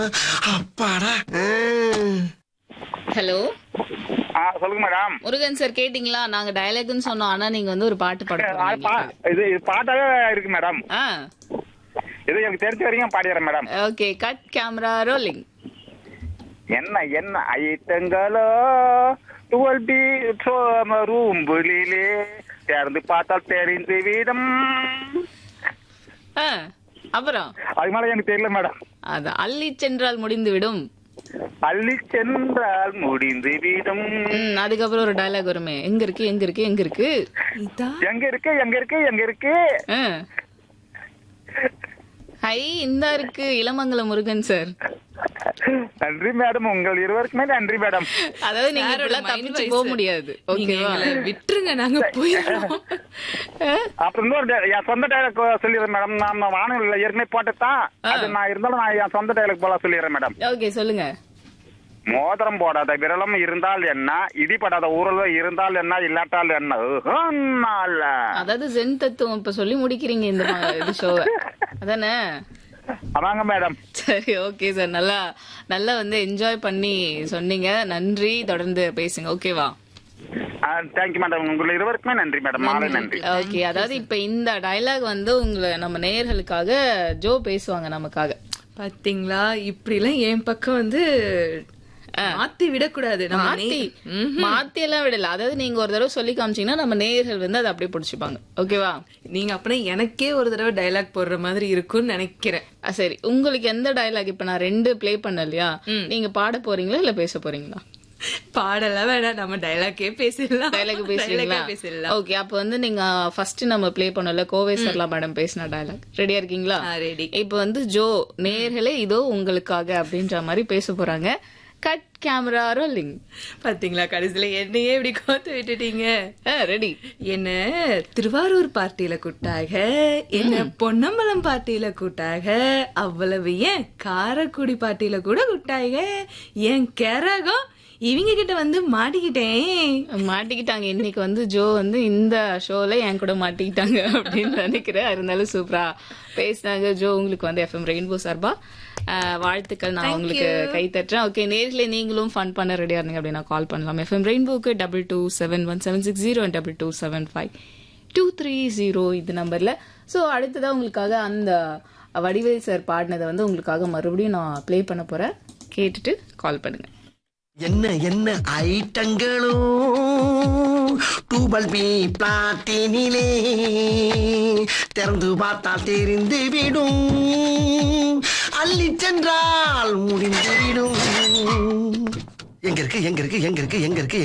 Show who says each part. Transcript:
Speaker 1: அப்பாடா
Speaker 2: ஹலோ
Speaker 3: ஆ சொல்லுங்க madam
Speaker 2: Murugan sir கேட்டிங்களா நாங்க டயலாக்னு சொன்னோம் ஆனா நீங்க வந்து ஒரு பாட்டு பாட
Speaker 3: ஆ,
Speaker 2: போறீங்க
Speaker 3: பா- இது இது பாட்டாவே இருக்கு மேடம்
Speaker 2: ஆ
Speaker 3: இது எனக்கு தெரிஞ்ச வரைக்கும் பாடிடுறேன் madam
Speaker 2: okay cut camera rolling
Speaker 3: என்ன என்ன ஐட்டங்களோ டுவெல் பி ரூம்புலிலே திறந்து பார்த்தால் தெரிந்து விடும்
Speaker 2: ஆ அப்புறம்
Speaker 3: அது மேல எனக்கு தெரியல மேடம்
Speaker 2: அது அள்ளி சென்றால் முடிந்து விடும்
Speaker 3: அள்ளி சென்றால் முடிந்து விடும்
Speaker 2: ம், அதுக்கப்புறம் ஒரு டயலாக் வருமே எங்க இருக்கு எங்க இருக்கு எங்க இருக்கு
Speaker 3: எங்க இருக்கு எங்க இருக்கு எங்க இருக்கு
Speaker 2: ஆ. ஹை இந்த இருக்கு இளமங்கலம் முருகன் சார்
Speaker 3: நன்றி மேடம் உங்கள் இருவருக்குமே நன்றி மேடம்
Speaker 2: அதாவது நீங்க
Speaker 4: சாரோட
Speaker 2: இப்படிலாம்
Speaker 4: mind
Speaker 2: தப்பிச்சு
Speaker 4: voice.
Speaker 2: போக முடியாது
Speaker 4: நீங்க
Speaker 2: ஓகேவா
Speaker 4: எங்களை விட்டுருங்க நாங்க போயிடுறோம்
Speaker 3: அப்புறம் இன்னொரு டை- என் சொந்த டைலாக் சொல்லிடுறேன் மேடம் நான் வானொலியில ஏற்கனவே போட்டுத்தான் அது நான் இருந்தாலும் நான் என் சொந்த டைலாக் போல சொல்லிடுறேன் மேடம்
Speaker 2: ஓகே சொல்லுங்க
Speaker 3: மோதிரம் போடாத விரலும் இருந்தால் என்ன இடிபடாத ஊரலும் இருந்தால் என்ன இல்லாட்டால் என்ன உஹுன்னால.
Speaker 2: அதாவது ஜென் தத்துவம் இப்ப சொல்லி முடிக்கிறீங்க இந்த மா- இது ஷோவை அதானே
Speaker 3: அதாங்க மேடம்
Speaker 2: சரி ஓகே சார் நல்லா நல்லா வந்து என்ஜாய் பண்ணி சொன்னீங்க நன்றி தொடர்ந்து பேசுங்க ஓகேவா
Speaker 3: தேங்க்யூ மேடம் உங்கள் இருவருக்குமே நன்றி மேடம் மாலை நன்றி
Speaker 2: ஓகே அதாவது இப்ப இந்த டயலாக் வந்து உங்களை நம்ம நேயர்களுக்காக ஜோ பேசுவாங்க நமக்காக
Speaker 4: பாத்தீங்களா இப்படி எல்லாம் என் பக்கம் வந்து மாத்தி விடக்கூடாது நம்ம
Speaker 2: மாத்தி
Speaker 4: நே-
Speaker 2: மாத்தி எல்லாம் விடல அதாவது நீங்க ஒரு தடவை சொல்லி காமிச்சீங்கன்னா நம்ம நேயர்கள் வந்து அதை அப்படியே பிடிச்சிப்பாங்க ஓகேவா
Speaker 4: நீங்க அப்படின்னா எனக்கே ஒரு தடவை டைலாக் போடுற மாதிரி இருக்கும்னு நினைக்கிறேன்
Speaker 2: அஹ் சரி உங்களுக்கு எந்த டயலாக் இப்ப நான் ரெண்டு ப்ளே பண்ண இல்லையா நீங்க பாட போறீங்களா இல்ல பேச போறீங்களா
Speaker 4: பாடலாம் வேணாம் நம்ம டைலாக்கே பேசிடலாம்
Speaker 2: டயலாக் பேசுறீங்களா
Speaker 4: Dialogue ஏ பேசிடலாம்
Speaker 2: ஓகே அப்ப வந்து நீங்க ஃபர்ஸ்ட் நம்ம ப்ளே பண்ணல கோவை சர்லா மேடம் பேசின டயலாக் ரெடியா இருக்கீங்களா
Speaker 4: ரெடி
Speaker 2: இப்ப வந்து ஜோ நேர்களே இதோ உங்களுக்காக அப்படின்ற மாதிரி பேச போறாங்க கட் கேமரா ரோலிங்
Speaker 4: பாத்தீங்களா கடைசியில என்னையே இப்படி கோத்து விட்டுட்டீங்க
Speaker 2: ரெடி
Speaker 4: என்ன திருவாரூர் பார்ட்டியில கூட்டாக என்ன பொன்னம்பலம் பார்ட்டியில கூட்டாக அவ்வளவு ஏன் காரக்குடி பார்ட்டியில கூட கூட்டாக என் கரகம் இவங்க கிட்ட வந்து மாட்டிக்கிட்டேன்
Speaker 2: மாட்டிக்கிட்டாங்க இன்னைக்கு வந்து ஜோ வந்து இந்த ஷோல என் கூட மாட்டிக்கிட்டாங்க அப்படின்னு நினைக்கிறேன் இருந்தாலும் சூப்பரா பேசினாங்க ஜோ உங்களுக்கு வந்து எஃப்எம் ரெயின்போ சார்பா அஹ், வாழ்த்துக்கள் நான் உங்களுக்கு கை தட்டுறேன் ஓகே நேர்ல நீங்களும் ஃபன் பண்ண ரெடியா இருந்தீங்க அப்படின்னா கால் பண்ணலாம் எஃப்எம் ரெயின்போக்கு double two seven one seven six zero double two seven five two three zero இது நம்பர்ல ஸோ அடுத்ததா உங்களுக்காக அந்த வடிவேல் சார் பாடினதை வந்து உங்களுக்காக மறுபடியும் நான் ப்ளே பண்ண போறேன் கேட்டுட்டு கால் பண்ணுங்க
Speaker 1: என்ன என்ன ஐட்டங்களோ டூபல் பி பிளாட்டினிலே திறந்து பார்த்தால் தெரிந்து விடும் அள்ளி சென்றால் முடிந்து விடும் எங்க இருக்கு எங்க இருக்கு எங்க இருக்கு எங்க இருக்கு